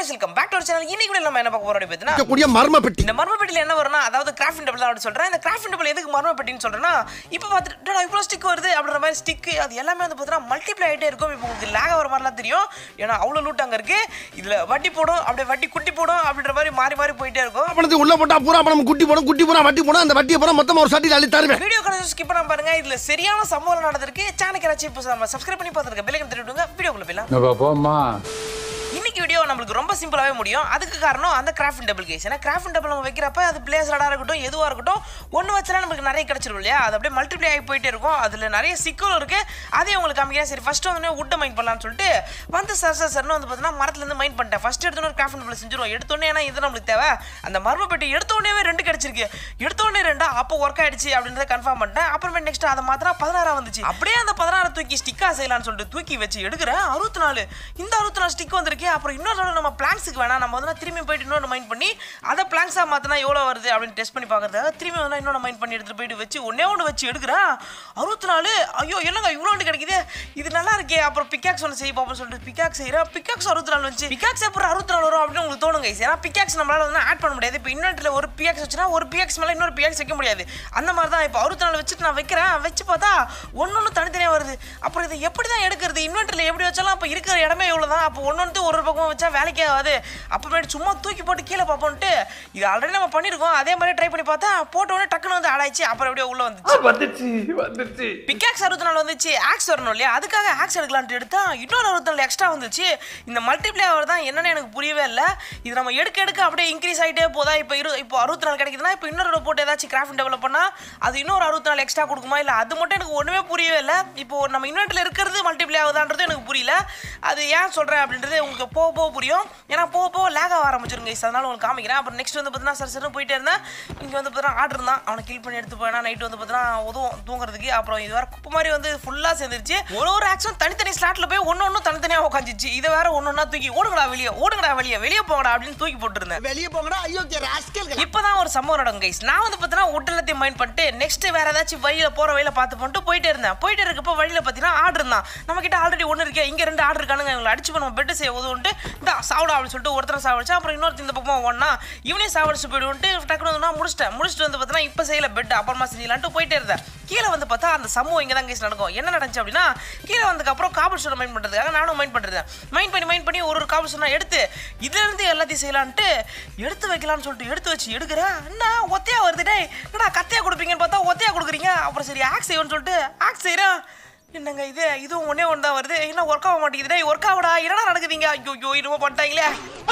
Guys welcome back to our channel இன்னைக்கு கூட நம்ம என்ன பார்க்க போறோம் அப்படின்னா கூடிய மர்ம பெட்டி இந்த மர்ம பெட்டியில் என்ன வரும்னா அதாவது கிராஃப்ட் டபுள் தான் அப்படி சொல்றேன் இந்த கிராஃப்ட் டபுள் எதுக்கு மர்ம பெட்டின்னு சொல்றேன்னா இப்போ பார்த்துட்டு இவ்வளோ ஸ்டிக் வருது அப்படின்ற மாதிரி ஸ்டிக் அது எல்லாமே வந்து பார்த்தீங்கன்னா மல்டிப்ளை ஆகிட்டே இருக்கும் இப்போ உங்களுக்கு லேக் வர மாதிரிலாம் தெரியும் ஏன்னா அவ்வளோ லூட் அங்கே இருக்கு இதில் வட்டி போடும் அப்படியே வட்டி குட்டி போடும் அப்படின்ற மாதிரி மாறி மாறி போயிட்டே இருக்கும் பணத்தை உள்ள போட்டா பூரா பணம் குட்டி போடும் குட்டி பூரா வட்டி போடும் அந்த வட்டியை பூரா மொத்தமா ஒரு சட்டியில் அள்ளி தருவேன் வீடியோ கடைசி ஸ்கிப் பண்ணாம பாருங்க இதுல சரியான சம்பவம் நடந்திருக்கு சேனலுக்கு ஏதாச்சும் இப்போ நம்ம சப்ஸ்கிரைப் பண்ணி பார்த்துருக்க பெல்லைக்கன் தெரிவிடுங்க வீடியோக்குள்ள போயிடலாம் நம்ம போமா இன்னைக்கு வீடியோ நம்மளுக்கு ரொம்ப சிம்பிளாகவே முடியும் அதுக்கு காரணம் அந்த கிராஃப்ட் டபுள் கேஸ் ஏன்னா கிராஃப்ட் டபுள் நம்ம வைக்கிறப்ப அது பிளேஸ்லடாக இருக்கட்டும் எதுவாக இருக்கட்டும் ஒன்று வச்சுனா நமக்கு நிறைய கிடச்சிரும் இல்லையா அது அப்படியே மல்டிப்ளை ஆகி போயிட்டே இருக்கும் அதில் நிறைய சிக்கலும் இருக்கு அதே உங்களுக்கு காமிக்கிறேன் சரி ஃபர்ஸ்ட் வந்து உட்டை மைண்ட் பண்ணலாம்னு சொல்லிட்டு வந்து சார் சார் சர்னு வந்து பார்த்தீங்கன்னா மரத்துலேருந்து மைண்ட் பண்ணிட்டேன் ஃபர்ஸ்ட் எடுத்தோன்னே கிராஃப்ட் டபுள் செஞ்சிருவோம் எடுத்தோடனே ஏன்னா இது நம்மளுக்கு தேவை அந்த மர்ம பெட்டி எடுத்தோடனே ரெண்டு கிடச்சிருக்கு எடுத்தோடனே ரெண்டா அப்போ ஒர்க் ஆயிடுச்சு அப்படின்றத கன்ஃபார்ம் பண்ணிட்டேன் அப்புறமே நெக்ஸ்ட் அதை மாத்திரம் பதினாறா வந்துச்சு அப்படியே அந்த பதினாறு தூக்கி ஸ்டிக்கா செய்யலாம்னு சொல்லிட்டு தூக்கி வச்சு எடுக்கிறேன் அறுபத்தி நாலு இந்த அறுபத்தி நாலு ஸ்டிக் வந்திருக்கு அப்புறம் இன்னொரு தடவை நம்ம பிளாங்க்ஸுக்கு வேணாம் நம்ம வந்து திரும்பி போயிட்டு இன்னொரு மைண்ட் பண்ணி அதை பிளாங்க்ஸாக மாற்றினா எவ்வளோ வருது அப்படின்னு டெஸ்ட் பண்ணி பார்க்கறதுக்காக திரும்பி வந்து இன்னொரு மைண்ட் பண்ணி எடுத்துகிட்டு போயிட்டு வச்சு ஒன்றே ஒன்று வச்சு எடுக்கிறேன் அறுபத்தி நாலு ஐயோ என்னங்க இவ்வளோ கிடைக்குது இது நல்லா இருக்கே அப்புறம் பிக்காக்ஸ் ஒன்று செய்ய பார்ப்போம் சொல்லிட்டு பிக்காக்ஸ் செய்கிறேன் பிக்காக்ஸ் அறுபத்தி நாலு வந்துச்சு பிக்காக்ஸ் அப்புறம் அறுபத்தி நாலு வரும் அப்படின்னு உங்களுக்கு தோணுங்க ஏன்னா பிக்காக்ஸ் நம்மளால வந்து ஆட் பண்ண முடியாது இப்போ இன்னொரு ஒரு பிஎக்ஸ் வச்சுனா ஒரு பிஎக்ஸ் மேலே இன்னொரு பிஎக்ஸ் வைக்க முடியாது அந்த மாதிரி தான் இப்போ அறுபத்தி நாலு வச்சுட்டு நான் வைக்கிறேன் வச்சு பார்த்தா ஒன்று ஒன்று தனித்தனியாக வருது அப்புறம் இதை எப்படி தான் எடுக்கிறது இன்வெர்ட்டரில் எப்படி வச்சாலும் அப்போ இருக்கிற இடமே இவ்வளோ தான் அப்போ ஒன்று வந்து ஒரு ஒரு பக்கமாக வச்சா வேலைக்கே ஆகாது அப்புறமேட்டு சும்மா தூக்கி போட்டு கீழே பார்ப்போன்ட்டு இது ஆல்ரெடி நம்ம பண்ணியிருக்கோம் அதே மாதிரி ட்ரை பண்ணி பார்த்தா போட்ட உடனே டக்குன்னு வந்து ஆடாயிச்சு அப்புறம் எப்படியோ உள்ள வந்துச்சு வந்துச்சு வந்துச்சு பிக்காக்ஸ் அறுபத்தி நாலு வந்துச்சு ஆக்ஸ் வரணும் இல்லையா அதுக்காக ஆக்ஸ் எடுக்கலான்ட்டு எடுத்தா இன்னொரு அறுபத்தி நாலு எக்ஸ்ட்ரா வந்துச்சு இந்த மல்டிப்ளே ஆவர் தான் என்னன்னு எனக்கு புரியவே இல்லை இது நம்ம எடுக்க எடுக்க அப்படியே இன்க்ரீஸ் ஆகிட்டே போதா இப்போ இரு இப்போ அறுபத்தி நாலு கிடைக்குதுன்னா இப்போ இன்னொரு போட்டு ஏதாச்சும் கிராஃப்ட் டெவலப் பண்ணால் அது இன்னொரு அறுபத்தி நாலு எக்ஸ்ட்ரா கொடுக்குமா இல்லை அது மட்டும் எனக்கு ஒன்றுமே புரியவே இல்லை இப்போ நம்ம இன்வெர்ட்டில் இருக்கிறது மல்டிப்ளே ஆகுதான்றது எனக்கு புரியல அது ஏன் சொல்கிறேன் அப்படின்றது உங்களுக்கு போக போக புரியும் ஏன்னா போக போக லேக் ஆக ஆரம்பிச்சிருங்க guys. அதனால உங்களுக்கு காமிக்கிறேன் அப்புறம் நெக்ஸ்ட் வந்து பார்த்தீங்கன்னா சரி சரி போயிட்டே இருந்தேன் இங்கே வந்து பார்த்தீங்கன்னா ஆர்டர் தான் அவனை கில் பண்ணி எடுத்து போயினா நைட்டு வந்து பார்த்தீங்கன்னா உதவும் தூங்குறதுக்கு அப்புறம் இது வேற குப்பை மாதிரி வந்து ஃபுல்லாக சேர்ந்துருச்சு ஒரு ஒரு ஆக்ஷன் தனித்தனி ஸ்லாட்டில் போய் ஒன்று ஒன்று தனித்தனியாக உட்காந்துச்சு இதை வேற ஒன்று ஒன்றா தூக்கி ஓடுங்கடா வெளியே ஓடுங்கடா வெளியே வெளியே போங்கடா அப்படின்னு தூக்கி போட்டுருந்தேன் வெளியே போங்கடா ஐயோக்கிய ராஸ்கல் இப்பதான் ஒரு சம்பவம் நடக்கும் கைஸ் நான் வந்து பார்த்தீங்கன்னா உட்டலத்தையும் மைண்ட் பண்ணிட்டு நெக்ஸ்ட் வேற ஏதாச்சும் வழியில போற வழியில பார்த்து பண்ணிட்டு போயிட்டே இருந்தேன் போயிட்டே இருக்கப்போ வழியில பார்த்தீங்கன்னா ஆர்டர் தான் நம்ம கிட்ட ஆல்ரெடி ஒன்று இருக்கே இங்க ரெண்டு ஆர்டர் இருக்கானுங்க இவங்களை அடிச்சு நம்ம பெட் செய்ய உதவுன்ட்டு இந்த சாப்பிட அப்படின்னு சொல்லிட்டு ஒருத்தர் சாப்பிடுச்சு அப்புறம் இன்னொருத்தர் இந்த பக்கம் ஒன்னா இவனே சாப்பிடுச்சு போயிடுவோன்ட்டு டக்குனு வந்து நான் முடிச்சிட்டேன் முடிச்சுட்டு வந்து பார்த்தீங்கன்னா இப்போ செய்யல பெட் அப்புறமா செய்யலான்ட்டு போயிட்டே இருந்தேன் கீழே வந்து பார்த்தா அந்த சம்பவம் இங்கே தான் கைஸ் நடக்கும் என்ன நடந்துச்சு அப்படின்னா கீழே வந்ததுக்கு அப்புறம் காபல் ஸ்டோனை மைண்ட் பண்ணுறதுக்காக நானும் மைண்ட் பண்ணுறேன் மைண்ட் பண்ணி மைண்ட் பண்ணி ஒரு ஒரு காபல் ஸ்டோனை எடுத்து இதுல இருந்து எல்லாத்தையும் செய்யலான்ட்டு எடுத்து வைக்கலாம்னு சொல்லிட்டு எடுத்து வச்சு எடுக்கிறேன் என்ன ஒத்தையா வருது டேய் என்னடா கத்தையா கொடுப்பீங்கன்னு பார்த்தா ஒத்தையா கொடுக்குறீங்க அப்புறம் சரி ஆக்ஸ் செய்வோன்னு சொல்லிட்டு ஆக்ஸ் செய்கிறேன் என்னங்க இது இதுவும் ஒன்றே ஒன்று தான் வருது என்ன ஒர்க் ஆக மாட்டேங்குது டேய் ஒர்க் ஆகடா என்னடா நடக்குதுங்க ஐயோ ஐயோ என்னமோ பண்ணிட்டாங்களே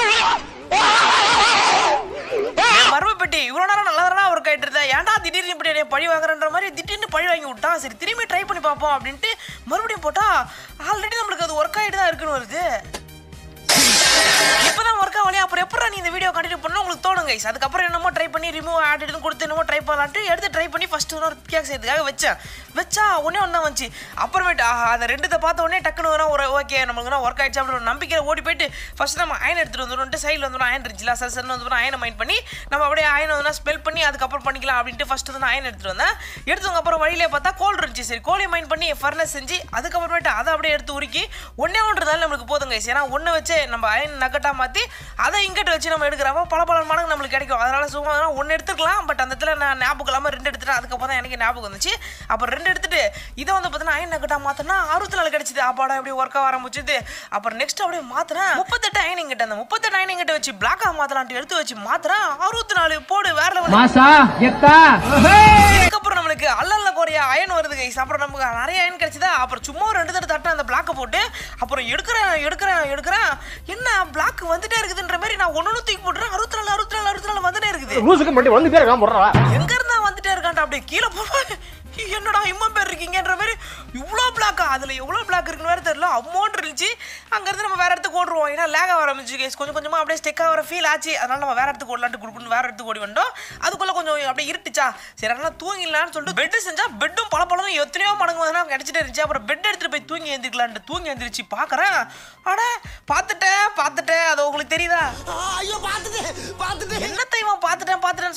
என் மர்ம பெட்டி இவ்வளோ நேரம் நல்லா தானே ஒர்க் ஆகிட்டு இருந்தேன் ஏன்டா திடீர்னு இப்படி என்னை பழி வாங்குறன்ற மாதிரி திடீர்னு பழி வாங்கி விட்டான் சரி திரும்பி ட்ரை பண்ணி பார்ப்போம் அப்படின்ட்டு மறுபடியும் போட்டா ஆல்ரெடி நம்மளுக்கு அது ஒர்க் ஆகிட்டு தான் இருக்குன்னு வருது இப்பதான் ஒர்க் ஆகலையா அப்புறம் எப்பறம் நீ இந்த வீடியோ கண்டினியூ பண்ணணும் உங்களுக்கு தோணும் கைஸ் அதுக்கப்புறம் என்னமோ ட்ரை பண்ணி ரிமூவ் ஆட் எடுத்து கொடுத்து என்னமோ ட்ரை பண்ணலான்ட்டு எடுத்து ட்ரை பண்ணி ஃபர்ஸ்ட் ஒரு பிக்காக் செய்யறதுக்காக வச்சேன் வச்சா ஒன்னே ஒன்று வந்துச்சு அப்புறமேட்டு ஆஹா அந்த ரெண்டுத்தை பார்த்த உடனே டக்குனு வரும் ஒரு ஓகே நம்மளுக்கு ஒர்க் ஆயிடுச்சு அப்படின்னு ஒரு நம்பிக்கை ஓடி போயிட்டு ஃபர்ஸ்ட் நம்ம அயன் எடுத்துட்டு வந்துடும் சைடில் வந்து அயன் இருந்துச்சுல சார் சார் வந்து அயனை மைண்ட் பண்ணி நம்ம அப்படியே அயனை வந்து ஸ்பெல் பண்ணி அதுக்கப்புறம் பண்ணிக்கலாம் அப்படின்ட்டு ஃபர்ஸ்ட் வந்து அயன் எடுத்துட்டு வந்தேன் எடுத்தவங்க அப்புறம் வழியிலே பார்த்தா கோல் இருந்துச்சு சரி கோழி மைண்ட் பண்ணி ஃபர்னஸ் செஞ்சு அதுக்கப்புறமேட்டு அதை அப்படியே எடுத்து உருக்கி ஒன்னே ஒன்றுதால நம்மளுக்கு போதுங்க guys. ஏன்னா ஒன்று வச்சு நம்ம அயன் நக்கட்டா மாற்றி அதை இங்கிட்ட வச்சு நம்ம எடுக்கிறப்போ பல பல மடங்கு நம்மளுக்கு கிடைக்கும் அதனால சும்மா ஒன்று எடுத்துக்கலாம் பட் அந்த இடத்துல நான் ஞாபகம் இல்லாமல் ரெண்டு எடுத்துட்டேன் அதுக்கப்புறம் தான் எனக்கு ஞாபகம் வந்துச்சு அப்புறம் ரெண்டு எடுத்துட்டு இதை வந்து பார்த்தீங்கன்னா அயன் நக்கட்டா மாற்றினா அறுபத்தி நாலு கிடைச்சிது அப்பாடா எப்படி ஒர்க் ஆக ஆரம்பிச்சுது அப்புறம் நெக்ஸ்ட் அப்படியே மாத்துறேன் முப்பத்தெட்டு அயனிங் கிட்ட அந்த முப்பத்தெட்டு அயனிங் கிட்ட வச்சு பிளாக்காக மாற்றலான்ட்டு எடுத்து வச்சு மாத்துறேன் அறுபத்தி நாலு போடு வேற லெவல் மாசா எத்தா அதுக்கப்புறம் நம்மளுக்கு அல்லல்ல குறைய அயன் வருது கைஸ் அப்புறம் நமக்கு நிறைய அயன் கிடைச்சதா அப்புறம் சும்மா ஒரு ரெண்டு தடவை தட்ட அந்த பிளாக்கை போட்டு அப்புறம் எடுக்கிறேன் எடுக்கிறேன் எடுக்கிறேன் என்ன பிளாக் வந்துட்டே இருக்குதுன்ற மாதிரி நான் ஒன்று தூக்கி போட்டுறேன் அறுபத்தி நாலு அறுபத்தி நாலு அறுபத்தி நாலு வந்துட்டே இருக்குது லூசுக்கு மட்டும் வந்து பேர் இருக்கான் போடுறா எங்க இருந்தா வந்துட்டே இருக்கான்டா அப்படியே கீழே போவேன் என்னடா இம்மன் பேர் இருக்கீங்கன்ற மாதிரி இவ்வளோ பிளாக்கா அதில் எவ்வளோ பிளாக் இருக்குன்னு வேறு தெரியல அமௌண்ட் இருந்துச்சு அங்கேருந்து நம்ம வேற இடத்துக்கு ஓடுறோம் ஏன்னா லேக் ஆக ஆரம்பிச்சு கேஸ் கொஞ்சம் கொஞ்சமாக அப்படியே ஸ்டெக் ஆகிற ஃபீல் ஆச்சு அதனால நம்ம வேற இடத்துக்கு ஓடலான்ட்டு கொடுக்கணும் வேற இடத்துக்கு ஓடி வந்தோம் அதுக்குள்ளே கொஞ்சம் அப்படியே இருட்டுச்சா சரி அதனால தூங்கிடலான்னு சொல்லிட்டு பெட்டு செஞ்சால் பெட்டும் பல பழம் எத்தனையோ மடங்கு வந்து கிடச்சிட்டே இருந்துச்சு அப்புறம் பெட் எடுத்துகிட்டு போய் தூங்கி எழுந்திருக்கலான்ட்டு தூங்கி எழுந்திரிச்சு பார்க்குறேன் அட பார்த்துட்டேன் பார்த்துட்டேன் அது உங்களுக்கு தெரியுதா ஐயோ பார்த்துட்டு பார்த்துட்டு என்னத்தை இவன் பார்த்துட்டேன் பார்த்துட்டேன்னு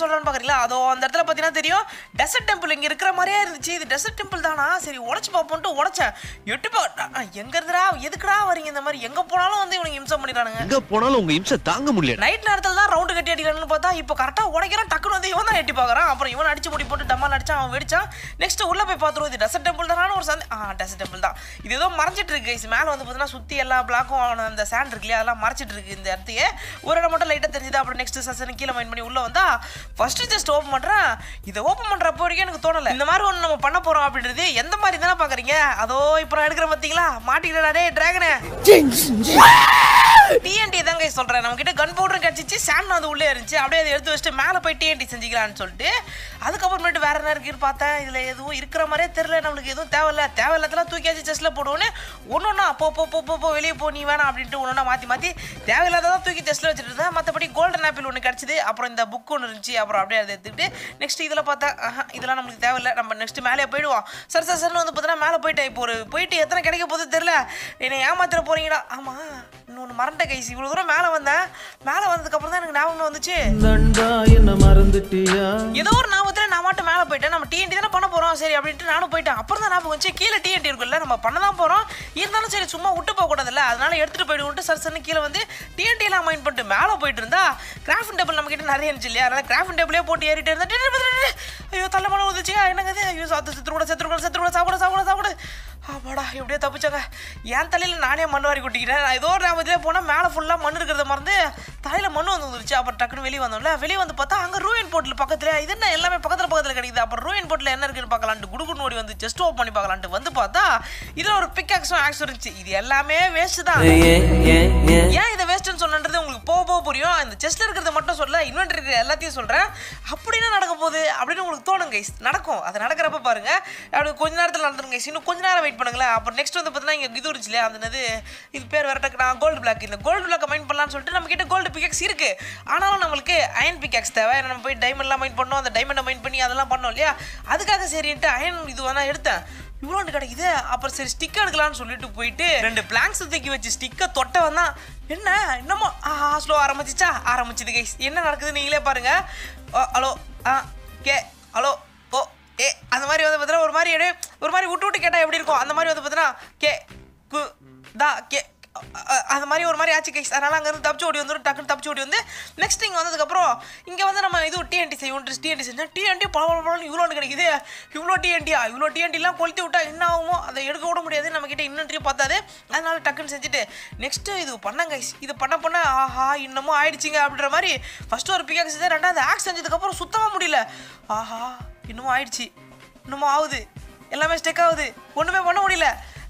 சொல்கிறேன்னு பார்க்குறீங்களா அதோ அந்த இடத்துல பார்த்தீங்கன்னா தெரியும் டெசர்ட் டெம்பிள் இங்கே இருக்கிற மாதிரியே இருந்துச்சு இது டெசர்ட் டெம்பிள் தானா சரி உடச்சு பார்ப்போன்ட்டு உடச்சேன் எட்டு பா எங்கே இருந்துடா எதுக்குடா வரீங்க இந்த மாதிரி எங்கே போனாலும் வந்து இவனுக்கு இம்சம் பண்ணிடுறானுங்க எங்க போனாலும் உங்க இம்சை தாங்க முடியல நைட் நேரத்தில் தான் ரவுண்டு கட்டி அடிக்கணும்னு பார்த்தா இப்போ கரெக்டாக உடைக்கிறான் டக்குனு வந்து இவன் தான் எட்டி பார்க்குறான் அப்புறம் இவன் அடிச்சு முடி போட்டு டம்மால் அடிச்சான் அவன் வெடிச்சான் நெக்ஸ்ட் உள்ள போய் பார்த்துருவோம் இது டெசர்ட் டெம்பிள் தானே ஒரு சந்தை ஆ டெசர்ட் டெம்பிள் தான் இது ஏதோ மறைஞ்சிட்டு இருக்கு guys. மேலே வந்து பார்த்தீங்கன்னா சுற்றி எல்லா பிளாக்கும் அவன அந்த சாண்ட் இருக்கு இல்லையா அதெல்லாம் மறைச்சிட்டு இருக்கு இந்த இடத்தையே ஒரு இடம் மட்டும் லைட்டாக தெரிஞ்சுது அப்புறம் நெக்ஸ்ட் சசன் கீழே மைண்ட் பண்ணி உள்ள வந்தா ஃபர்ஸ்ட் ஜஸ்ட் ஓப்பன் பண்ணுறேன் இதை ஓப்பன் பண்ணுறப்போ வரைக்கும் எனக்கு தோணலை இந்த மாதிரி ஒன்று நம்ம பண்ண போகிறோம் அப்படின்றது எந்த மாதிரி தானே பார்க்குறீங்க அதோ இப்போ நான் எடுக்கிற பார்த்தீங்களா மாட்டிக்கிட்டா டே டிராகனே டிஎன்டி தான் guys சொல்கிறேன் நம்ம கிட்ட கன் பவுடரும் கிடச்சிச்சு சாண்ட் அது உள்ளே இருந்துச்சு அப்படியே அதை எடுத்து வச்சுட்டு மேலே போய் டிஎன்டி செஞ்சுக்கலாம்னு சொல்லிட்டு அதுக்கப்புறமேட்டு வேற என்ன இருக்குன்னு பார்த்தேன் இதில் எதுவும் இருக்கிற மாதிரியே தெரில நம்மளுக்கு எதுவும் தேவையில்ல தேவையில்லாதெல்லாம் தூக்கியாச்சு செஸ்ட்டில் போடுவோன்னு ஒன்று ஒன்றா போ போ போ போ போ வெளியே போ நீ வேணாம் அப்படின்ட்டு ஒன்று ஒன்றா மாற்றி மாற்றி தேவையில்லாததான் தூக்கி செஸ்ட்டில் வச்சுட்டு இருந்தேன் மற்றபடி கோல்டன் ஆப்பிள் ஒன்று கிடச்சிது அப்புறம் இந்த புக் ஒன்று இருந்துச்சு அப்புறம் அப்படியே அதை எடுத்துக்கிட்டு நெக்ஸ்ட் இதில் பார்த்தா ஆஹா, இதெல்லாம் நம்மளுக்கு தேவையில்ல நம்ம நெக்ஸ்ட் மேலே போயிடுவோம் சார் சார் சார்னு வந்து பார்த்தீங்கன்னா மேலே போயிட்டேன் இப்போ ஒரு போயிட்டு எத்தனை கிடைக்க போகுது தெரில என்னை ஏமாத்திர போறீங்களா ஆமாம் இன்னொன்று மறந்த கைஸ் இவ்வளோ தூரம் மேலே வந்தேன் மேலே வந்ததுக்கப்புறம் தான் எனக்கு ஞாபகம் வந்துச்சு நண்பா என்ன மறந்துட்டியா ஏதோ ஒரு ஞாபகத்தில் நான் மட்டும் மேலே போயிட்டேன் நம்ம டிஎன்டி தானே பண்ண போகிறோம் சரி அப்படின்ட்டு நானும் போயிட்டேன் அப்புறம் தான் ஞாபகம் வந்துச்சு கீழே டிஎன்டி இருக்குல்ல நம்ம பண்ண தான் போகிறோம் இருந்தாலும் சரி சும்மா விட்டு போகக்கூடாதுல்ல அதனால எடுத்துகிட்டு போயிடுவோன்ட்டு சர் சர்னு கீழே வந்து டிஎன்டி எல்லாம் மைண்ட் பண்ணிட்டு மேலே போயிட்டு இருந்தா கிராஃப்ட் டேபிள் நம்ம கிட்ட நிறைய இருந்துச்சு இல்லையா அதனால கிராஃப்ட் டேபிளே போட்டு ஏறிட்டு இருந்தா டேய், டேய், டேய், டேய், ஐயோ தள்ள மழை வந்துச்சு என்னங்க இது ஐயோ சாத்து செத்து கூட செத்து கூட செத்து கூட சாப்பிட சாப்பிட சாப்பிடு ஆமாடா எப்படியோ தப்பிச்சாங்க என் தலையில் நானே மண் வாரி கொட்டிக்கிறேன் நான் ஏதோ ஒரு ஞாபகத்திலே போனால் மேலே ஃபுல்லாக மண் இருக்கிறத மறந்து தலையில் மண் வந்து வந்துருச்சு அப்புறம் டக்குன்னு வெளியே வந்தோம்ல வெளியே வந்து பார்த்தா அங்கே ரூயின் போட்டில் பக்கத்தில் இது என்ன எல்லாமே பக்கத்தில் பக்கத்தில் கிடைக்குது அப்புறம் ரூயின் போட்டில் என்ன இருக்குன்னு பார்க்கலான்ட்டு குடுகுன்னு ஓடி வந்து ஜஸ்ட் ஓப் பண்ணி பார்க்கலான்ட்டு வந்து பார்த்தா இதில் ஒரு பிக் ஆக்ஸும் ஆக்ஸ் இருந்துச்சு இது எல்லாமே வேஸ்ட் தான் ஏன் இதை வேஸ்ட்னு சொன்னது உங்களுக்கு போக போக புரியும் இந்த செஸ்ல இருக்கிறத மட்டும் சொல்ல இன்வென்டரி இருக்கிற எல்லாத்தையும் சொல்றேன் அப்படின்னா நடக்க போகுது அப்படின்னு உங்களுக்கு தோணும் கைஸ் நடக்கும் அது நடக்கிறப்ப பாருங்க அப்படி கொஞ்ச நேரத்தில் நடந்துரும் கைஸ் இன்னும் கொஞ்ச நேரம் வெயிட் பண்ணுங்களேன் அப்புறம் நெக்ஸ்ட் வந்து பார்த்தீங்கன்னா இங்கே இது இருந்துச்சு இல்லையா அந்த என்னது இது பேர் வேற டக்கு நான் கோல்டு பிளாக் இந்த கோல்டு பிளாக் மைண்ட் பண்ணலாம்னு சொல்லிட்டு நம்ம கிட்ட கோல்டு பிகேக்ஸ் இருக்கு ஆனாலும் நம்மளுக்கு அயன் பிகேக்ஸ் தேவை ஏன்னா நம்ம போய் டைமண்ட்லாம் மைண்ட் பண்ணோம் அந்த டைமண்டை மைண்ட் பண்ணி அதெல்லாம் பண்ணோம் இல்லையா அதுக்காக சரின்ட்டு அயன் இது வேணா எடுத்தேன் இவ்வளோண்டு கிடைக்குது அப்புறம் சரி ஸ்டிக் எடுக்கலாம்னு சொல்லிட்டு போயிட்டு ரெண்டு பிளாங்க்ஸ் தூக்கி வச்சு ஸ்டிக்கை தொட்டவன் தான் என்ன என்னமோ ஆஹா ஸ்லோ ஆரம்பிச்சிச்சா ஆரம்பிச்சது கைஸ் என்ன நடக்குது நீங்களே பாருங்க oh, hello okay hello oh ஏ அந்த மாதிரி வந்து பார்த்தீங்கன்னா ஒரு மாதிரி அப்படியே ஒரு மாதிரி விட்டு விட்டு கேட்டால் எப்படி இருக்கும் அந்த மாதிரி வந்து பார்த்தீங்கன்னா கே கு தா கே அ- அ- அந்த மாதிரி ஒரு மாதிரி ஆச்சு கைஸ் அதனால் அங்கேருந்து தப்பிச்சு ஓடி வந்து டக்குன்னு தப்பிச்சு ஓடி வந்து நெக்ஸ்ட் இங்கே வந்ததுக்கப்புறம் இங்கே வந்து நம்ம இது டிஎன்டி செய்வோம் டிஎன்டி செஞ்சோம் டிஎன்டி பல பல பழம் இவ்வளோ கிடைக்குது இவ்வளோ டிஎன்டியா இவ்வளோ டிஎன்டிலாம் கொளுத்தி விட்டா என்ன ஆகுமோ அதை எடுக்க விட முடியாது நம்ம கிட்ட இன்னொன்றையும் பார்த்தாது அதனால டக்குன்னு செஞ்சுட்டு நெக்ஸ்ட்டு இது பண்ணேன் கைஸ் இது பண்ண பண்ண ஆஹா இன்னமும் ஆயிடுச்சுங்க அப்படின்ற மாதிரி ஃபஸ்ட்டு ஒரு பிகாக் செஞ்சு ரெண்டாவது ஆக்ஸ் செஞ்சதுக்கப்புறம் சுத்தமாக முடியல ஆஹா இன்னமும் ஆயிடுச்சு இன்னமும் ஆகுது எல்லாமே ஸ்டெக் ஆகுது ஒன்றுமே பண்ண முடியல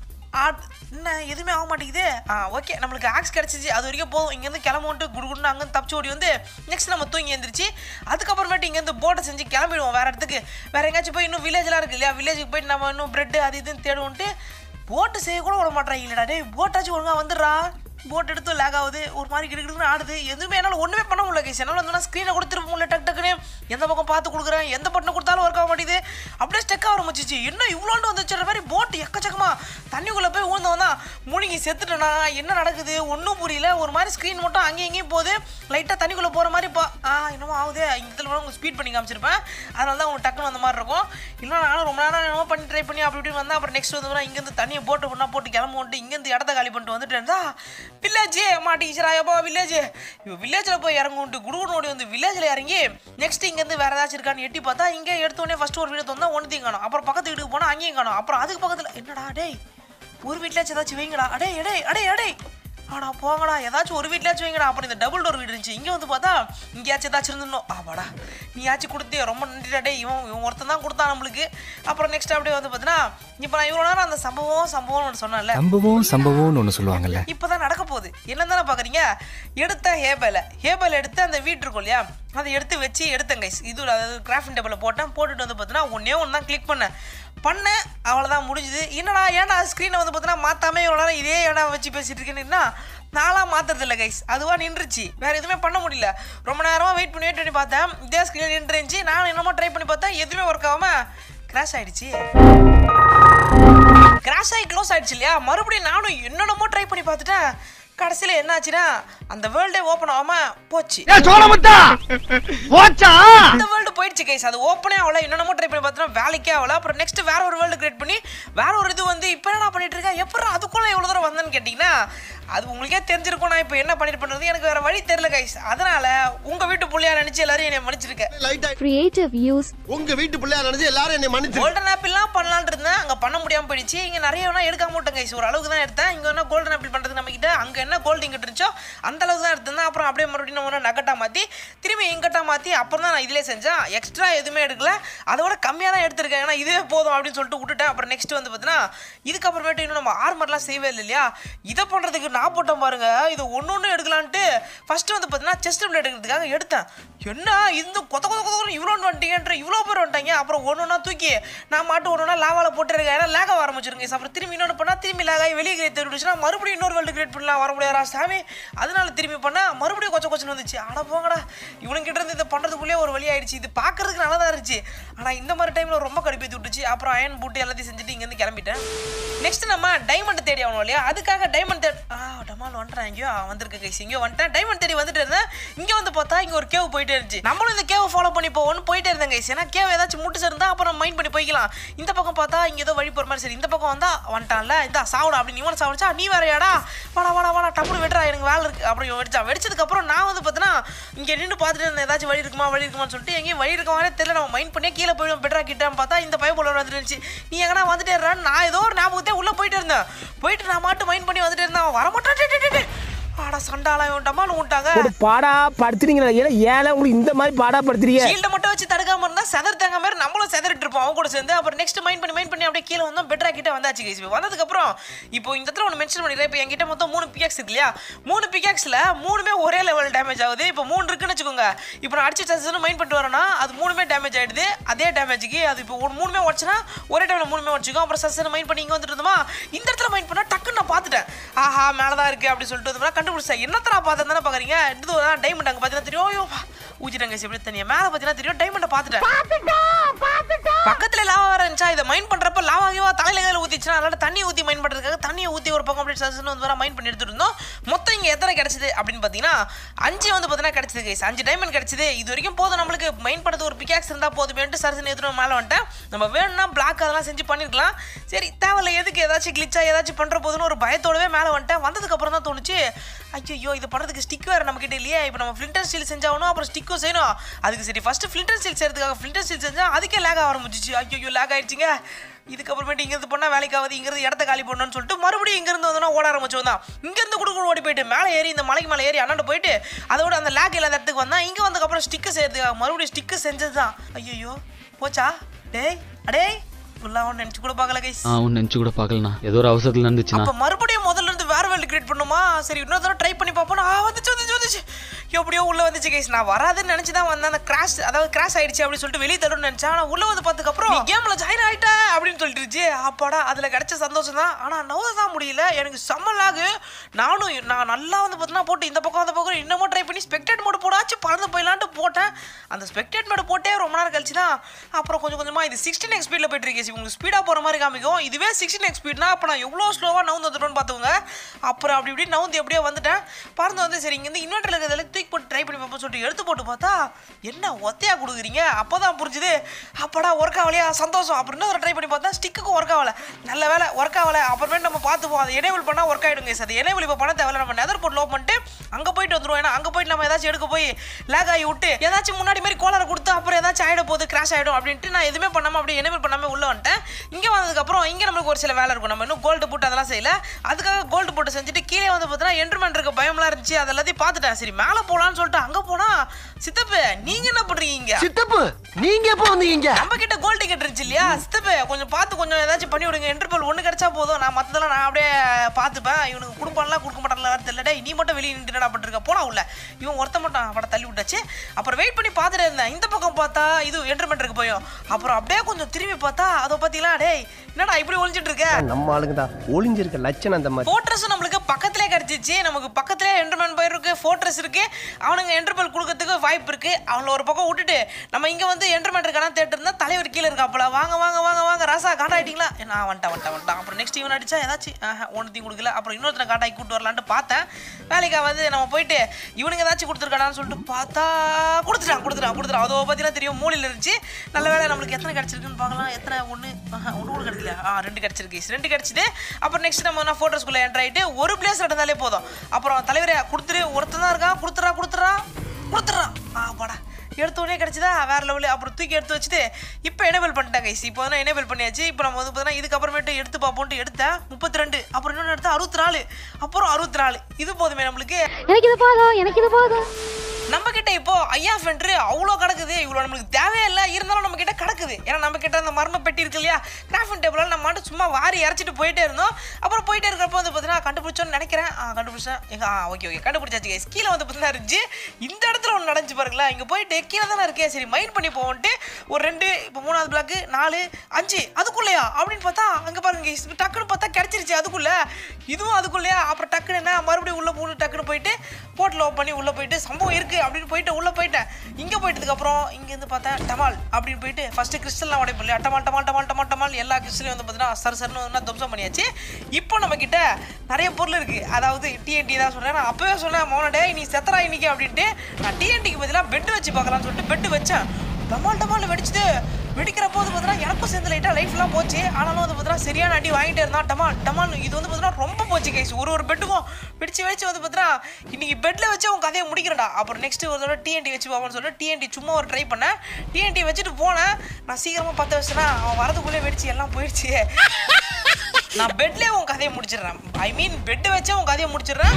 ஆ என்ன எதுவுமே ஆக மாட்டேங்குது ஆ ஓகே நம்மளுக்கு ஆக்ஸ் கிடச்சிச்சு அது வரைக்கும் போதும் இங்கேருந்து கிளம்பிட்டு குடுகுடுன்னு அங்கேருந்து தப்பிச்சு ஓடி வந்து நெக்ஸ்ட் நம்ம தூங்கி எழுந்திரிச்சு அதுக்கப்புறமேட்டு இங்கேருந்து போட்டை செஞ்சு கிளம்பிடுவோம் வேறு இடத்துக்கு வேறு எங்கேயாச்சும் போய் இன்னும் வில்லேஜ்லாம் இருக்கு இல்லையா வில்லேஜுக்கு போயிட்டு நம்ம இன்னும் பிரெட்டு அது இதுன்னு தேடுவோன்ட்டு போட்டு செய்ய கூட விட மாட்டேறாங்க இல்லைடா டேய் போட்டாச்சும் ஒழுங்காக வந்துடுறா போட் எடுத்து லேக் ஆகுது ஒரு மாதிரி கிடுக்கிடுன்னு ஆடுது எதுவுமே என்னால் ஒன்றுமே பண்ண முடியல கைஸ் என்னால் வந்து ஸ்க்ரீனை கொடுத்துட்டு முடியல டக் டக்குன்னு எந்த பக்கம் பார்த்து கொடுக்குறேன் எந்த பட்டனை கொடுத்தாலும் ஒர்க் ஆக மாட்டேங்குது அப்படியே ஸ்டெக் ஆக ஆரம்பிச்சிச்சு என்ன இவ்வளோண்டு வந்துச்சுற மாதிரி போட் எக்கச்சக்கமா தண்ணிக்குள்ளே போய் ஊழ்ந்தவன் தான் மூழ்கி செத்துட்டேனா என்ன நடக்குது ஒன்றும் புரியல ஒரு மாதிரி ஸ்க்ரீன் மட்டும் அங்கேயும் இங்கேயும் போகுது லைட்டாக தண்ணிக்குள்ளே போகிற மாதிரி பா ஆ என்னமோ ஆகுது இந்த இதில் உங்களுக்கு ஸ்பீட் பண்ணி காமிச்சிருப்பேன் அதனால தான் உங்களுக்கு டக்குன்னு வந்த மாதிரி இருக்கும் இல்லை நானும் ரொம்ப நேரம் என்னமோ பண்ணி ட்ரை பண்ணி அப்படி இப்படி வந்தேன் அப்புறம் நெக்ஸ்ட் வந்து இங்கேருந்து தண்ணியை போட்டு பண்ணா போட்டு கிளம்புன்ட்டு இங்கேருந்து இடத்த காலி பண்ணிட்டு வந்துட்டு இருந்தா வில்லேஜே மாட்டிக்கிச்சிராயப்பா வில்லேஜ் இப்போ வில்லேஜில் போய் இறங்குன்ட்டு குடுகுன்னு ஓடி வந்து வில்லேஜில் இறங்கி நெக்ஸ்ட் இங்கேருந்து வேறு ஏதாச்சும் இருக்கான்னு எட்டி பார்த்தா இங்கே எடுத்தோடனே ஃபஸ்ட்டு ஒரு வீடு தந்தா ஒன்றுத்தையும் காணும் அப்புறம் பக்கத்து வீட்டுக்கு போனால் அங்கேயும் காணும் அப்புறம் அதுக்கு பக்கத்தில் என்னடா டேய் ஒரு வீட்டிலாச்சும் ஏதாச்சும் வைங்கடா அடே அடே அடே அடே ஆடா போங்கடா ஏதாச்சும் ஒரு வீட்லயாச்சும் வைங்கடா அப்புறம் இந்த டபுள் டோர் வீடு இருந்துச்சு இங்கே வந்து பார்த்தா இங்கேயாச்சும் ஏதாச்சும் இருந்துடணும் ஆமாடா நீயாச்சும் கொடுத்தே ரொம்ப நன்றிடா டே இவன் இவன் ஒருத்தன் தான் கொடுத்தான் நம்மளுக்கு அப்புறம் நெக்ஸ்ட் அப்படியே வந்து பார்த்தீங்கன்னா இப்போ நான் இவ்வளோ நேரம் அந்த சம்பவம் சம்பவம்னு ஒன்று சொன்னேன்ல சம்பவம் சம்பவம்னு ஒன்று சொல்லுவாங்கல்ல இப்போதான் நடக்க போகுது என்ன தானே பார்க்குறீங்க எடுத்த ஹேபேல ஹேபேல எடுத்து அந்த வீட்டு இருக்கும் இல்லையா அதை எடுத்து வச்சு எடுத்தேன் கைஸ் இது அதாவது கிராஃப்டிங் டேபிளில் போட்டேன் போட்டுட்டு வந்து பார்த்தீங்கன்னா ஒன்றே ஒன்று தான் கிளிக் பண்ணேன் பண்ணேன் அவ்வளோதான் முடிஞ்சுது என்னடா ஏன்டா ஸ்க்ரீனை வந்து பார்த்தீங்கன்னா மாற்றாமே இவ்வளோ நேரம் இதே இடம் வச்சு பேசிட்டு இருக்கேன்னா நான்லாம் மாத்துறது இல்லை கைஸ் அதுவாக நின்றுச்சு வேறு எதுவுமே பண்ண முடியல ரொம்ப நேரமாக வெயிட் பண்ணி வெயிட் பண்ணி பார்த்தேன் இதே ஸ்க்ரீன் நின்றுச்சு நான் என்னமோ ட்ரை பண்ணி பார்த்தேன் எதுவுமே ஒர்க் ஆகாமல் கிராஷ் ஆயிடுச்சு கிராஷ் ஆகி க்ளோஸ் ஆயிடுச்சு இல்லையா மறுபடியும் நானும் என்னென்னமோ ட்ரை பண்ணி பார்த்துட்டேன் கடைசியில் என்னாச்சுன்னா அந்த வேர்ல்டே ஓப்பன் ஆகாம போச்சு சோழமுத்தா போச்சா அந்த வேர்ல்டு போயிடுச்சு கைஸ் அது ஓப்பனே ஆகல என்னென்னமோ ட்ரை பண்ணி பார்த்தோம் வேலைக்கே ஆகல அப்புறம் நெக்ஸ்ட் வேற ஒரு வேர்ல்டு கிரியேட் பண்ணி வேற ஒரு இது வந்து இப்போ என்ன பண்ணிட்டு இருக்கேன் எப்போ அதுக்குள்ள எவ்வளோ தூரம் வந்தேன்னு கேட்டிங்கன்னா அது உங்களுக்கே தெரிஞ்சிருக்கும் நான் இப்போ என்ன பண்ணிட்டு பண்ணுறது எனக்கு வேற வழி தெரியல கைஸ் அதனால உங்க வீட்டு புள்ளையா நினைச்சு எல்லாரும் என்னை மன்னிச்சிருக்கேன் லைட்டா creative use உங்க வீட்டு பிள்ளையா நினைச்சு எல்லாரும் என்னை மன்னிச்சு கோல்டன் ஆப்பிள்லாம் பண்ணலான்னு இருந்தேன் அங்கே பண்ண முடியாமல் போயிடுச்சு இங்கே நிறைய வேணா எடுக்காம விட்டேன் கைஸ் ஒரு அளவுக்கு தான் எடுத்தேன் இங்கே என்ன கோல்டன் ஆப்பிள் பண்ணுறது நம்ம கிட்ட அங்கே என்ன கோல்டு இங்கிட்டு இருந்துச்சோ அந்த அளவுக்கு தான் எடுத்தேன் அப்புறம் அப்படியே மறுபடியும் நம்ம நகட்டா மாற்றி திரும்பி இங்கட்டா மாற்றி அப்புறம் தான் நான் இதிலே செஞ்சேன் எக்ஸ்ட்ரா எதுவுமே எடுக்கல அதோட கம்மியாக தான் எடுத்திருக்கேன் ஏன்னா இதுவே போதும் அப்படின்னு சொல்லிட்டு விட்டுட்டேன் அப்புறம் நெக்ஸ்ட் வந்து பார்த்தீங்கன்னா இதுக்கப்புறமேட்டு இன்னும் நம்ம ஆர்மர்லாம் செய்வே இல்லை இல்லையா இதை பண்ணுறதுக்கு நான் போட்டேன் பாருங்க இது ஒன்று ஒன்று எடுக்கலான்ட்டு ஃபர்ஸ்ட் வந்து பார்த்தீங்கன்னா செஸ்ட் பிளேட் எடுக்கிறதுக்காக எடுத்தேன் என்ன இந்த கொத்த கொத்த கொத்த இவ்வளோ வந்துட்டீங்கன்ற இவ்வளோ பேர் வந்துட்டாங்க அப்புறம் ஒன்று ஒன்றா தூக்கி நான் மாட்டு ஒன்று ஒன்றா லாவால் போட்டுருக்கேன் ஏன்னா லேக ஆரம்பிச்சிருங்க அப்புறம் திரும்பி இன்னொன்று பண்ணால் திரும்பி லேக் ஆகி வெளியே கிரியேட் தெரிவிச்சுன்னா மறுபடியும் இன்னொரு வேர்ல்டு கிரியேட் பண்ணலாம் வர முடியாதா சாமி அதனால திரும்பி பண்ணால் மறுபடியும் கொச்ச கொச்சன் வந்துச்சு அட போங்கடா இவனுங்க கிட்ட இருந்து இதை பண்ணுறதுக்குள்ளேயே ஒரு வழி ஆயிடுச்சு இது பார்க்கறதுக்கு நல்லா தான் இருந்துச்சு ஆனால் இந்த மாதிரி டைமில் ரொம்ப கடுப்பேற்றி விட்டுச்சு அப்புறம் அயன் பூட்டு எல்லாத்தையும் செஞ்சுட்டு இங்கேருந்து கிளம்பிட்டேன் நெக்ஸ்ட் நம்ம டைமண்ட் தேடி ஆகணும் இல்லையா அதுக்காக டைமண்ட் தேடி ஆ டமால் வந்துட்டேன் எங்கேயோ வந்திருக்க கைஸ் எங்கேயோ வந்துட்டேன் டைமண்ட் தேடி வந்துட்டு இருந்தேன் இங்கே வந்து பார்த்தா இங்கே ஒரு கேவ் போயிட்டே இருந்துச்சு நம்மளும் இந்த கேவ் ஃபாலோ பண்ணி போவோம்னு போயிட்டே இருந்தேன் கைஸ் ஏன்னா கேவ் ஏதாச்சும் முட்டு இருந்தா அப்புறம் மைண்ட் பண்ணி போய்க்கலாம் இந்த பக்கம் பார்த்தா இங்கே ஏதோ வழி போகிற மாதிரி சரி இந்த பக்கம் வந்தா வந்துட்டான்ல இந்த சாவுடா அப்படி நீ சாவடிச்சா நீ வேறையாடா வாடா வாடா வாடா டப்புனு வெட்டுறா எனக்கு வேலை இருக்கு அப்படி வெடிச்சா வெடிச்சதுக்கு அப்புறம் நான் வந்து பார்த்தீங்கன்னா இங்கே நின்று பார்த்துட்டு இருந்தேன் ஏதாச்சும் வழி இருக்குமா வழி இருக்குமான்னு சொல்லிட்டு எங்கேயும் வழி இருக்க மாதிரி தெரியல நம்ம மைண்ட் பண்ணியே கீழே போயிடும் பெட்ரா கிட்டான்னு பார்த்தா இந்த பைப் போல வந்துட்டு இருந்துச்சு நீ எங்கன்னா வந்துட்டே இருறான்னு நான் ஏதோ ஒரு ஞாபகத்தே உள்ள போயிட்டு இருந்தேன் போயிட்டு நான் மாட்டு மைண்ட் பண்ணி வந்துட்டு இருந்தேன் அவன் வரமாட்டான் டே, டே, டே, டே. ஆடா சண்டாலாம் இவன் டமால் விட்டாங்க ஒரு பாடா படுத்துறீங்களா ஏன்னா ஏழை உங்களுக்கு இந்த மாதிரி பாடா படுத்துறீங்க ஷீல்டை மட்டும் வச்சு தடுக்காம இருந்தா செதர் தேங்க மாதிரி நம்மளும் செதறிட்டு இருப்போம் அவங்க கூட சேர்ந்து அப்புறம் நெக்ஸ்ட் மைண்ட் பண்ணி மைண்ட் பண்ணி அப்படியே கீழே வந்தோம் பெட்ரா கிட்ட வந்தாச்சு கைஸ் வந்ததுக்கு அப்புறம் இப்போ இந்த இடத்துல ஒன்று மென்ஷன் பண்ணிடுறேன் இப்போ என்கிட்ட மொத்தம் மூணு பிகாக்ஸ் இருக்கு இல்லையா மூணு பிகாக்ஸ்ல மூணுமே ஒரே லெவல் டேமேஜ் ஆகுது இப்போ மூணு இருக்குன்னு வச்சுக்கோங்க இப்போ நான் அடிச்சு சசன்னு மைண்ட் பண்ணிட்டு வரேன்னா அது மூணுமே டேமேஜ் ஆயிடுது அதே டேமேஜுக்கு அது இப்போ ஒரு மூணுமே உடச்சுன்னா ஒரே டைம்ல மூணுமே உடச்சிக்கும் அப்புறம் சசன்னு மைண்ட் பண்ணி இங்கே வந்துட்டு இருந்தோமா இந்த இடத்துல மைண்ட் பண்ணா டக்குன்னு நான் பார்த்துட்டேன் ஆஹா மேலே தான் இருக்கு அப்படி சொல்லிட்டு வந்து கண்டுபிடிச்சேன் என்னத்தரா பார்த்தேன் தானே பார்க்குறீங்க இது டைமண்ட் அங்கே பார்த்தீங்கன்னா தெரியும் ஐயோ, ஊற்றிட்டாங்க எப்படி தனியா மேலே பார்த்தீங்கன்னா தெரியும் டைமண்டை பார்த்துட்டேன் பக்கத்துல லாவா வேற இருந்துச்சா இதை மைண்ட் பண்றப்ப லாவாகவா தலையில கையில ஊத்திச்சுனா அதனால தண்ணி ஊத்தி மைண்ட் பண்றதுக்காக தண்ணியை ஊத்தி ஒரு பக்கம் அப்படியே சசன்னு வந்து வர மைண்ட் பண்ணி எடுத்துட்டு இருந்தோம் மொத்தம் இங்க எத்தனை கிடைச்சது அப்படின்னு பாத்தீங்கன்னா அஞ்சு வந்து பாத்தீங்கன்னா கிடைச்சது கைஸ் அஞ்சு டைமண்ட் கிடைச்சது இது வரைக்கும் போதும் நம்மளுக்கு மைண்ட் பண்றது ஒரு பிகாக்ஸ் இருந்தா போதுமேன்ட்டு சரசன் எடுத்துட்டு மேலே வந்துட்டேன் நம்ம வேணும்னா பிளாக் அதெல்லாம் செஞ்சு பண்ணிருக்கலாம் சரி தேவையில்ல எதுக்கு ஏதாச்சும் கிளிச்சா ஏதாச்சும் பண்ற போதுன்னு ஒரு பயத்தோடவே மேலே வந்துட்டேன் வந்ததுக்கு அப்புறம் தான் தோணுச்சு ஐயோ இது பண்றதுக்கு ஸ்டிக் வேற நம்ம கிட்ட இல்லையே இப்போ நம்ம ஃபிளிண்டர் ஸ்டீல் செஞ்சாகணும் அப்புறம் ஸ்டிக்கும் செய்யணும் அதுக்கு சரி ஃபர்ஸ்ட் ஃபிளிண்டர் ஸ்டீல் செய்யறதுக்காக ஃபிளிண்டர் ஸ்டீல் செஞ்சா அதுக்கே லேக் ஆரம்பிச்சிச்சு ஐயோ லேக் ஆயிடுச்சுங்க இதுக்கப்புறமேட்டு இங்கிருந்து போனால் வேலைக்கு ஆகுது இங்கிருந்து இடத்த காலி பண்ணணும்னு சொல்லிட்டு மறுபடியும் இங்கிருந்து வந்தோம்னா ஓட ஆரம்பிச்சோம் தான் இங்கிருந்து கூட கூட ஓடி போயிட்டு மேலே ஏறி இந்த மலைக்கு மேலே ஏறி அண்ணாண்டு போயிட்டு அதோட அந்த லேக் இல்லாத இடத்துக்கு வந்தா இங்கே வந்ததுக்கப்புறம் ஸ்டிக்கு செய்யறதுக்காக மறுபடியும் ஸ்டிக்கு செஞ்சது தான் ஐயோ போச்சா டேய் அடேய் ஃபுல்லாக ஒன்று நினச்சி கூட பார்க்கல கைஸ் ஆ ஒன்று நினச்சி கூட பார்க்கலண்ணா ஏதோ ஒரு அவசரத்தில் நடந்துச்சுண்ணா அப்ப மறுபடியும் முதல்ல இருந்து வேற வேர்ல்டு கிரியேட் பண்ணுமா சரி இன்னொரு தடவை ட்ரை பண்ணி பார்ப்போம் ஆ வந்துச்சு வந்துச்சு வந்துச்சு எப்படியோ உள்ள வந்துச்சு கைஸ் நான் வராதுன்னு நினைச்சு தான் வந்தேன் அந்த கிராஷ் அதாவது கிராஷ் ஆயிடுச்சு அப்படின்னு சொல்லிட்டு வெளியே தரும்னு நினைச்சேன் ஆனா உள்ள வந்து பார்த்ததுக்கு அப்புறம் கேம்ல ஜாயின் ஆயிட்ட அப்படின்னு சொல்லிட்டு இருந்துச்சு அப்பாடா அதுல கிடைச்ச சந்தோஷம் தான் ஆனா நவத தான் முடியல எனக்கு செம்ம லாகு நானும் நான் நல்லா வந்து பார்த்தீங்கன்னா போட்டு இந்த பக்கம் அந்த பக்கம் இன்னமும் ட்ரை பண்ணி ஸ்பெக்டேட் மோடு போடாச்சு பறந்து போயிடலான்ட்டு போட்டேன் அந்த ஸ்பெக்டேட் மோடு போட்டே ரொம்ப நேரம் கழிச்சு தான் அப்புறம் கொஞ்சம் கொஞ்சமா இது சிக்ஸ்டீன் எக்ஸ் ஸ்பீடில் போயிட்டு இருக்கு உங்களுக்கு ஸ்பீடாக போகிற மாதிரி காமிக்கும் இதுவே சிக்ஸ்டீன் எக்ஸ் ஸ்பீட்னா அப்போ நான் எவ்வளோ ஸ்லோவாக நவுந்து வந்துட்டோன்னு பார்த்துக்கோங்க அப்புறம் அப்படி இப்படி நவுந்து எப்படியோ வந்துட்டேன் பறந்து வந்து சரி இங்கேருந்து இன்வெர்டரில் இருக்கிறதுல தூக்கி போட்டு ட்ரை பண்ணி பார்ப்போம் சொல்லிட்டு எடுத்து போட்டு பார்த்தா என்ன ஒத்தையாக கொடுக்குறீங்க அப்போ தான் புரிஞ்சுது அப்படா ஒர்க் ஆகலையா சந்தோஷம் அப்புறம் ஒரு ட்ரை பண்ணி பார்த்தா ஸ்டிக்குக்கும் ஒர்க் ஆகலை நல்ல வேலை ஒர்க் ஆகலை அப்புறமேட்டு நம்ம பார்த்துப்போம் அதை எனேபிள் பண்ணால் ஒர்க் ஆகிடுங்க சார் எனேபிள் இப்போ பண்ண தேவையில்ல நம்ம நெதர் போட்டு லோ பண்ணிட்டு அங்கே போயிட்டு வந்துருவோம் ஏன்னா அங்கே போயிட்டு நம்ம ஏதாச்சும் எடுக்க போய் லேக் ஆகி விட்டு ஏதாச்சும் முன்னாடி மாதிரி கோலரை கொடுத்து அப்புறம் ஏதாச்சும் ஆகிட போகுது கிராஷ் ஆகிடும் அப்படின்ட்டு நான் எதுவுமே பண்ணாமல் அப்படியே எனேபிள் பண்ணாமல் உள்ள வந்துட்டேன் இங்கே வந்ததுக்கப்புறம் இங்கே நம்மளுக்கு ஒரு சில வேலை இருக்கும் நம்ம இன்னும் கோல்டு போட்டு அதெல்லாம் செய்யல அதுக்காக கோல்டு போட்டு செஞ்சுட்டு கீழே வந்து பார்த்தீங்கன்னா என்ட்ருமெண்ட் இருக்க பயம்லாம் இருந்துச்சு அது எல்லாத்தையும் பார்த்துட்டேன் சரி மேலே போகலான்னு சொல்லிட்டு அங்கே போனால் சித்தப்பு நீங்கள் என்ன பண்ணுறீங்க சித்தப்பு நீங்க எப்போ வந்தீங்க நம்ம கிட்ட கோல்டு டிக்கெட் இருந்துச்சு இல்லையா சித்தப்பு கொஞ்சம் பார்த்து கொஞ்சம் ஏதாச்சும் பண்ணி விடுங்க இன்டர்பல் ஒன்று கிடைச்சா போதும் நான் மற்றதெல்லாம் நான் அப்படியே பார்த்துப்பேன் இவனுக்கு கொடுப்பான்லாம் கொடுக்க மாட்டாங்களா தெரியல டேய் நீ மட்டும் வெளியே நின்று என்ன பண்ணிருக்க போனா உள்ள இவன் ஒருத்த மட்டும் அவட தள்ளி விட்டாச்சு அப்புறம் வெயிட் பண்ணி பார்த்துட்டு இருந்தேன் இந்த பக்கம் பார்த்தா இது என்டர்மெண்ட்டுக்கு போயும் அப்புறம் அப்படியே கொஞ்சம் திரும்பி பார்த்தா அதை பார்த்தீங்களா டேய் என்னடா இப்படி ஒளிஞ்சிட்டு இருக்க நம்ம ஆளுங்க தான் ஒளிஞ்சிருக்க லட்சணம் அந்த மாதிரி ஃபோர்ட்ரஸ் நம்மளுக்கு பக்கத்திலே கிடைச்சிச்சு நமக்கு பக்கத்திலே என்டர்மெண்ட் போயிருக்கு ஃபோர்ட்ரஸ் இருக்கு அவனுங்க என்டர்மெண்ட் கொடுக்கறதுக்கு வாய்ப்பு இருக்கு அவங்கள ஒரு பக்கம் விட்டுட்டு நம்ம இங்க வந்து என்டர்மெண்ட் இருக்கானா தேட்டர் இருந்தா தலைவர் கீழே இருக்காப்புல வாங்க வாங்க வாங்க வாங்க ராசா காட்டாயிட்டீங்களா நான் வந்துட்டேன் வந்துட்டேன் வந்துட்டேன் அப்புறம் நெக்ஸ்ட் இவன் அடிச்சா ஏதாச்சும் ஒன்றுத்தையும் கொடுக்கல அப்புறம் இன்னொருத்தனை காட்டாய் கூட்டு வரலான்ட்டு பார்த்தேன் வேலைக்கா வந்து நம்ம போயிட்டு இவனுக்கு ஏதாச்சும் கொடுத்துருக்கானான்னு சொல்லிட்டு பார்த்தா கொடுத்துட்டான் கொடுத்துட்டான் கொடுத்துட்டான் அதோ பார்த்தீங்கன்னா தெரியும் மூலையில் இருந்துச்சு நல்ல வேலை நம்மளுக்கு எத்தனை கிடச்சிருக்குன்னு பார்க்கலாம் எத்தனை ஒன்று ஒன்று கூட கிடைக்கல ஆ ரெண்டு கிடச்சிருக்கு ரெண்டு கிடச்சிட்டு அப்புறம் நெக்ஸ்ட் நம்ம என்ன ஃபோட்டோஸ்குள்ளே என்ட்ரு ஆகிட்டு ஒரு பிளேஸ் இருந்தாலே போதும் அப்புறம் தலைவரே கொடுத்துரு ஒருத்தன் தான் இருக்கான் கொடுத்துறா கொடுத்துறா கொடுத்துட்றா ஆ பாடா எடுத்த உடனே கிடச்சிதா வேற லெவலு அப்புறம் தூக்கி எடுத்து வச்சுட்டு இப்போ எனேபிள் பண்ணிட்டேன் கைஸ் இப்போ வந்து எனேபிள் பண்ணியாச்சு இப்போ நம்ம வந்து பார்த்தீங்கன்னா இதுக்கப்புறமேட்டு எடுத்து பார்ப்போன்ட்டு எடுத்தேன் முப்பத்தி ரெண்டு அப்புறம் இன்னொன்று எடுத்தா அறுபத்தி நாலு அப்புறம் அறுபத்தி நாலு இது போதுமே நம்மளுக்கு எனக்கு இது போதும் எனக்கு இது போதும் நம்ம கிட்ட இப்போ ஐயா ஃபென்ட்ரு அவ்வளோ கிடக்குது இவ்வளோ நம்மளுக்கு தேவையில்லை இருந்தாலும் நம்ம கிட்ட கிடக்குது ஏன்னா நம்ம கிட்ட அந்த மர்ம பெட்டி இருக்கு இல்லையா கிராஃபின் டேபிளால் நம்ம மட்டும் சும்மா வாரி இறச்சிட்டு போயிட்டே இருந்தோம் அப்புறம் போயிட்டே இருக்கிறப்போ வந்து பார்த்தீங்கன்னா கண்டுபிடிச்சோன்னு நினைக்கிறேன் ஆ கண்டுபிடிச்சேன் எங்க ஆ ஓகே ஓகே கண்டுபிடிச்சாச்சு guys. கீழே வந்து பார்த்தீங்கன்னா இருந்துச்சு இந்த இடத்துல ஒன்று நடந்துச்சு பாருங்களேன் இங்கே போயிட்டு கீழே தானே இருக்கே சரி மைண்ட் பண்ணி போவோன்ட்டு ஒரு ரெண்டு இப்போ மூணாவது பிளாக்கு நாலு அஞ்சு அதுக்குள்ளேயா அப்படின்னு பார்த்தா அங்கே பாருங்க guys. டக்குன்னு பார்த்தா கிடச்சிருச்சு அதுக்குள்ளே இதுவும் அதுக்குள்ளேயா அப்புறம் டக்குன்னு என்ன மறுபடியும் உள்ளே போட்டு டக்குன்னு போயிட்டு போர்ட்டில் ஓப்பன் பண்ணி உள்ளே போயிட்டு சம்பவம் இருக்குது அப்படின்னு போயிட்டு உள்ளே போயிட்டேன் இங்கே போயிட்டதுக்கப்புறம் இங்கேருந்து பார்த்தேன் டமால் அப்படின்னு போயிட்டு ஃபஸ்ட்டு கிறிஸ்டல்லாம் உடைப்போம் இல்லையா டமால் டமால் டமால் டமால் டமால் எல்லா கிறிஸ்டலையும் வந்து பார்த்தீங்கன்னா சர் சர்னு வந்து துவம்சம் பண்ணியாச்சு இப்போ நம்ம கிட்ட நிறைய பொருள் இருக்குது அதாவது டிஎன்டி தான் சொல்கிறேன் நான் அப்போவே சொன்னேன் மோனடே நீ செத்தரா இன்னைக்கு அப்படின்ட்டு நான் டிஎன்டிக்கு பதிலாக பெட் வச்சு பார்க்கலாம்னு சொல்லிட்டு பெட்டு வச்சேன் டமால் டமால் வெடிச்சுட்டு வெடிக்கிற போது பார்த்தீங்கன்னா எனக்கும் சேர்ந்து லைட்டாக லைஃப்லாம் போச்சு ஆனாலும் வந்து பார்த்தீங்கன்னா சரியான அடி வாங்கிட்டே இருந்தான் டமால் டமால் இது வந்து பார்த்தீங்கன்னா ரொம்ப போச்சு கைஸ் ஒரு ஒரு பெட்டுக்கும் வெடிச்சு வெடிச்சு வந்து பார்த்தீங்கன்னா இன்னைக்கு பெட்டில் வச்சு உன் கதையை முடிக்கிறடா அப்புறம் நெக்ஸ்ட் ஒரு தடவை டிஎன்டி வச்சு பார்ப்போம்னு சொல்லிட்டு டிஎன்டி சும்மா ஒரு ட்ரை பண்ணேன் டிஎன்டி வச்சுட்டு போனேன் நான் சீக்கிரமாக பற்ற வச்சேன்னா அவன் வரதுக்குள்ளே வெடிச்சு எல்லாம் போயிடுச்சு நான் பெட்லேயே உன் கதையை முடிச்சிடுறேன் ஐ மீன் பெட்டு வச்சே உன் கதையை முடிச்சிடுறேன்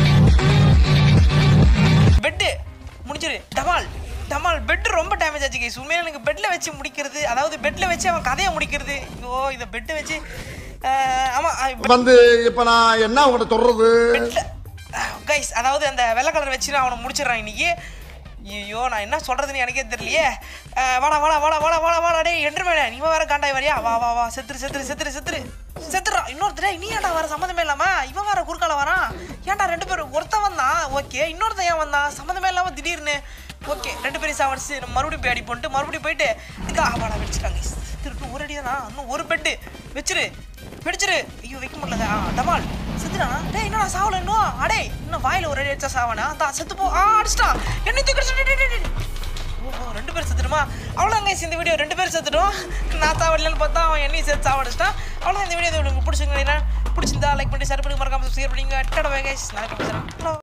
பெட்டு முடிச்சிரு டமால் டமால் பெட் ரொம்ப டேமேஜ் ஆச்சு கைஸ் உண்மையில எனக்கு பெட்டில் வச்சு முடிக்கிறது அதாவது பெட்டில் வச்சு அவன் கதையை முடிக்கிறது ஐயோ இதை பெட்டு வச்சு அஹ், ஆமா வந்து இப்ப நான் என்ன உங்கள்ட்ட சொல்றது பெட்டில் கைஸ் அதாவது அந்த வெள்ளை கலர் வச்சு நான் அவனை முடிச்சிடுறான் இன்னைக்கு ஐயோ நான் என்ன சொல்றதுன்னு எனக்கே தெரியலையே அஹ், வாடா வாடா வாடா வாடா வாடா வாடா டேய் என்ட்ருமேனே நீ வேற காண்டாய் வரியா வா வா வா செத்துரு செத்துரு செத்துரு செத்துரு செத்துறா இன்னொருத்தர் டேய், நீ ஏன்டா வர சம்மந்தமே இல்லாம இவன் வேற குறுக்கால வரான் ஏன்டா ரெண்டு பேரும் ஒருத்தன் வந்தான் ஓகே இன்னொருத்தன் ஏன் வந்தான் சம்மந்தமே இல்லாம திடீர்னு ஓகே ரெண்டு பேரும் சாவடிச்சு நம்ம மறுபடியும் போய் அடி போட்டு மறுபடியும் போயிட்டு இதுக்கா வாடா வெடிச்சிட்டாங்க திருட்டு ஒரு அடி தானா இன்னும் ஒரு பெட்டு வச்சிரு வெடிச்சிரு ஐயோ வைக்க முடியல ஆ டமால் செத்துடா டேய் என்னடா சாவல இன்னும் அடே இன்னும் வாயில ஒரு அடி அடிச்சா சாவனா தான் செத்து போ ஆ அடிச்சிட்டான் என்ன தூக்கி ஓ ரெண்டு பேர் செத்துட்டுமா அவ்வளோங்க இந்த வீடியோ ரெண்டு பேர் செத்துட்டோம் நான் சாவடலன்னு பார்த்தா அவன் என்னையும் சேர்த்து சாவடிச்சிட்டான் அவ்வளோ இந்த வீடியோ உங்களுக்கு பிடிச்சிருங்க பிடிச்சிருந்தா லைக் பண்ணி ஷேர் பண்ணி மறக்காம சப்ஸ்கிரைப் பண்ணிங்க டடா கைஸ் நாளைக்கு பேசுகிறேன் ஹலோ